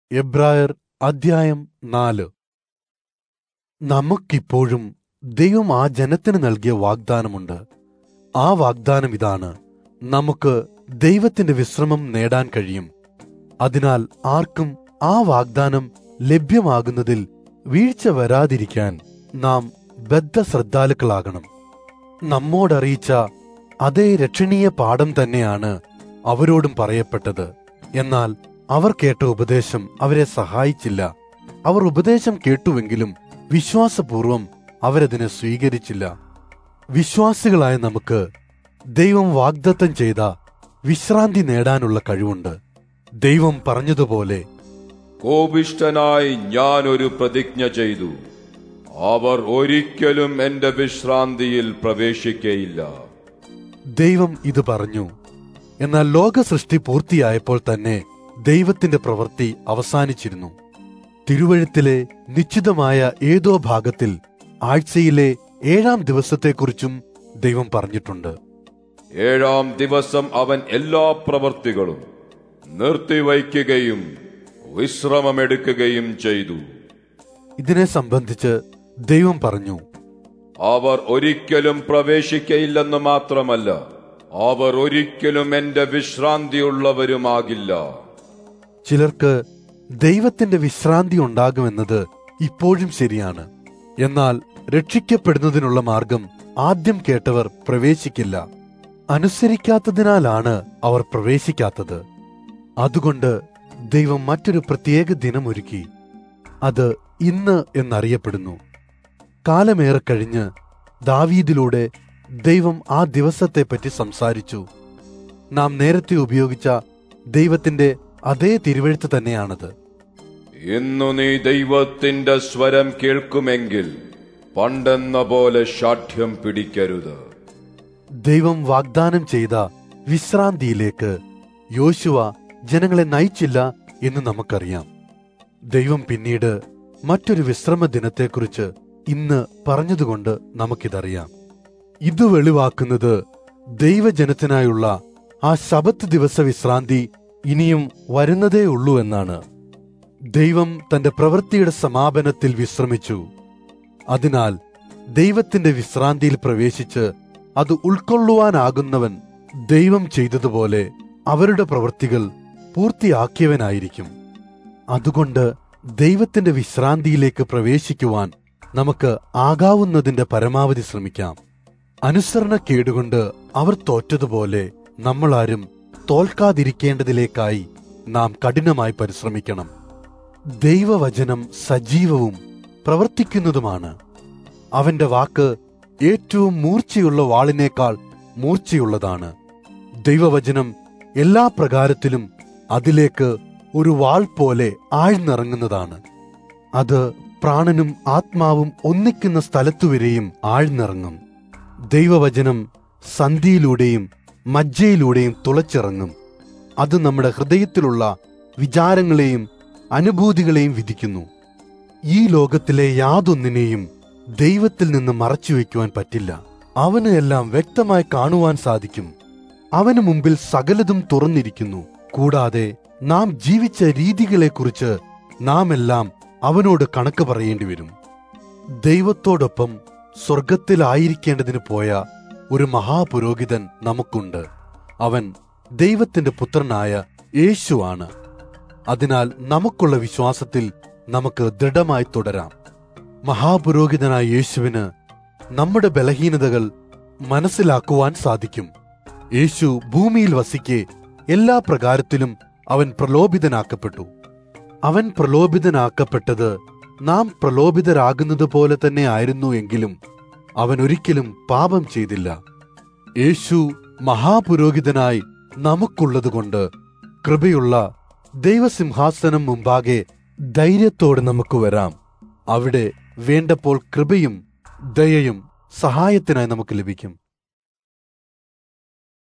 എബ്രായർ അദ്ധ്യായം നാല് നമുക്കിപ്പോഴും ദൈവം ആ ജനത്തിന് നൽകിയ വാഗ്ദാനമുണ്ട് ആ വാഗ്ദാനം ഇതാണ് നമുക്ക് ദൈവത്തിന്റെ വിശ്രമം നേടാൻ കഴിയും അതിനാൽ ആർക്കും ആ വാഗ്ദാനം ലഭ്യമാകുന്നതിൽ വീഴ്ച വരാതിരിക്കാൻ നാം ബദ്ധശ്രദ്ധാലുക്കളാകണം നമ്മോടറിയിച്ച അതേ രക്ഷണീയ പാഠം തന്നെയാണ് അവരോടും പറയപ്പെട്ടത് എന്നാൽ അവർ കേട്ട ഉപദേശം അവരെ സഹായിച്ചില്ല അവർ ഉപദേശം കേട്ടുവെങ്കിലും വിശ്വാസപൂർവം അവരതിനെ സ്വീകരിച്ചില്ല വിശ്വാസികളായ നമുക്ക് ദൈവം വാഗ്ദത്തം ചെയ്ത വിശ്രാന്തി നേടാനുള്ള കഴിവുണ്ട് ദൈവം പറഞ്ഞതുപോലെ കോപിഷ്ഠനായി ഞാൻ ഒരു പ്രതിജ്ഞ ചെയ്തു അവർ ഒരിക്കലും എന്റെ വിശ്രാന്തിയിൽ പ്രവേശിക്കയില്ല ദൈവം ഇത് പറഞ്ഞു എന്നാൽ ലോക സൃഷ്ടി പൂർത്തിയായപ്പോൾ തന്നെ ദൈവത്തിന്റെ പ്രവൃത്തി അവസാനിച്ചിരുന്നു തിരുവഴുത്തിലെ നിശ്ചിതമായ ഏതോ ഭാഗത്തിൽ ആഴ്ചയിലെ ഏഴാം ദിവസത്തെക്കുറിച്ചും ദൈവം പറഞ്ഞിട്ടുണ്ട് ഏഴാം ദിവസം അവൻ എല്ലാ പ്രവർത്തികളും നിർത്തിവയ്ക്കുകയും വിശ്രമമെടുക്കുകയും ചെയ്തു ഇതിനെ സംബന്ധിച്ച് ദൈവം പറഞ്ഞു അവർ ഒരിക്കലും പ്രവേശിക്കയില്ലെന്ന് മാത്രമല്ല അവർ ഒരിക്കലും എന്റെ വിശ്രാന്തിയുള്ളവരുമാകില്ല ചിലർക്ക് ദൈവത്തിന്റെ വിശ്രാന്തി ഉണ്ടാകുമെന്നത് ഇപ്പോഴും ശരിയാണ് എന്നാൽ രക്ഷിക്കപ്പെടുന്നതിനുള്ള മാർഗം ആദ്യം കേട്ടവർ പ്രവേശിക്കില്ല അനുസരിക്കാത്തതിനാലാണ് അവർ പ്രവേശിക്കാത്തത് അതുകൊണ്ട് ദൈവം മറ്റൊരു പ്രത്യേക ദിനമൊരുക്കി അത് ഇന്ന് എന്നറിയപ്പെടുന്നു കാലമേറെ കഴിഞ്ഞ് ദാവീദിലൂടെ ദൈവം ആ ദിവസത്തെപ്പറ്റി സംസാരിച്ചു നാം നേരത്തെ ഉപയോഗിച്ച ദൈവത്തിന്റെ അതേ തിരുവഴുത്ത് തന്നെയാണത് ഇന്നു നീ ദൈവത്തിന്റെ സ്വരം കേൾക്കുമെങ്കിൽ പണ്ടെന്ന പോലെ ശാഠ്യം പിടിക്കരുത് ദൈവം വാഗ്ദാനം ചെയ്ത വിശ്രാന്തിയിലേക്ക് യോശുവ ജനങ്ങളെ നയിച്ചില്ല എന്ന് നമുക്കറിയാം ദൈവം പിന്നീട് മറ്റൊരു വിശ്രമ ദിനത്തെക്കുറിച്ച് ഇന്ന് പറഞ്ഞതുകൊണ്ട് നമുക്കിതറിയാം ഇത് വെളിവാക്കുന്നത് ദൈവജനത്തിനായുള്ള ആ ശബത്ത് ദിവസ വിശ്രാന്തി ഇനിയും വരുന്നതേ ഉള്ളൂ എന്നാണ് ദൈവം തന്റെ പ്രവൃത്തിയുടെ സമാപനത്തിൽ വിശ്രമിച്ചു അതിനാൽ ദൈവത്തിന്റെ വിശ്രാന്തിയിൽ പ്രവേശിച്ച് അത് ഉൾക്കൊള്ളുവാനാകുന്നവൻ ദൈവം ചെയ്തതുപോലെ അവരുടെ പ്രവൃത്തികൾ പൂർത്തിയാക്കിയവനായിരിക്കും അതുകൊണ്ട് ദൈവത്തിന്റെ വിശ്രാന്തിയിലേക്ക് പ്രവേശിക്കുവാൻ നമുക്ക് ആകാവുന്നതിന്റെ പരമാവധി ശ്രമിക്കാം അനുസരണക്കേടുകൊണ്ട് അവർ തോറ്റതുപോലെ നമ്മളാരും തോൽക്കാതിരിക്കേണ്ടതിലേക്കായി നാം കഠിനമായി പരിശ്രമിക്കണം ദൈവവചനം സജീവവും പ്രവർത്തിക്കുന്നതുമാണ് അവന്റെ വാക്ക് ഏറ്റവും മൂർച്ചയുള്ള വാളിനേക്കാൾ മൂർച്ചയുള്ളതാണ് ദൈവവചനം എല്ലാ പ്രകാരത്തിലും അതിലേക്ക് ഒരു വാൾ പോലെ ആഴ്ന്നിറങ്ങുന്നതാണ് അത് പ്രാണനും ആത്മാവും ഒന്നിക്കുന്ന സ്ഥലത്തുവരെയും ആഴ്ന്നിറങ്ങും ദൈവവചനം സന്ധിയിലൂടെയും മജ്ജയിലൂടെയും തുളച്ചിറങ്ങും അത് നമ്മുടെ ഹൃദയത്തിലുള്ള വിചാരങ്ങളെയും അനുഭൂതികളെയും വിധിക്കുന്നു ഈ ലോകത്തിലെ യാതൊന്നിനെയും ദൈവത്തിൽ നിന്ന് മറച്ചുവെക്കുവാൻ പറ്റില്ല അവന് എല്ലാം വ്യക്തമായി കാണുവാൻ സാധിക്കും അവന് മുമ്പിൽ സകലതും തുറന്നിരിക്കുന്നു കൂടാതെ നാം ജീവിച്ച രീതികളെക്കുറിച്ച് നാം എല്ലാം അവനോട് കണക്ക് പറയേണ്ടി വരും ദൈവത്തോടൊപ്പം സ്വർഗത്തിലായിരിക്കേണ്ടതിന് പോയ ഒരു മഹാപുരോഹിതൻ നമുക്കുണ്ട് അവൻ ദൈവത്തിന്റെ പുത്രനായ യേശുവാണ് അതിനാൽ നമുക്കുള്ള വിശ്വാസത്തിൽ നമുക്ക് ദൃഢമായി തുടരാം മഹാപുരോഹിതനായ യേശുവിന് നമ്മുടെ ബലഹീനതകൾ മനസ്സിലാക്കുവാൻ സാധിക്കും യേശു ഭൂമിയിൽ വസിക്കെ എല്ലാ പ്രകാരത്തിലും അവൻ പ്രലോഭിതനാക്കപ്പെട്ടു അവൻ പ്രലോഭിതനാക്കപ്പെട്ടത് നാം പ്രലോഭിതരാകുന്നത് പോലെ തന്നെ ആയിരുന്നു എങ്കിലും അവൻ ഒരിക്കലും പാപം ചെയ്തില്ല യേശു മഹാപുരോഹിതനായി നമുക്കുള്ളതുകൊണ്ട് കൃപയുള്ള ദൈവസിംഹാസനം മുമ്പാകെ ധൈര്യത്തോടെ നമുക്ക് വരാം അവിടെ വേണ്ടപ്പോൾ കൃപയും ദയയും സഹായത്തിനായി നമുക്ക് ലഭിക്കും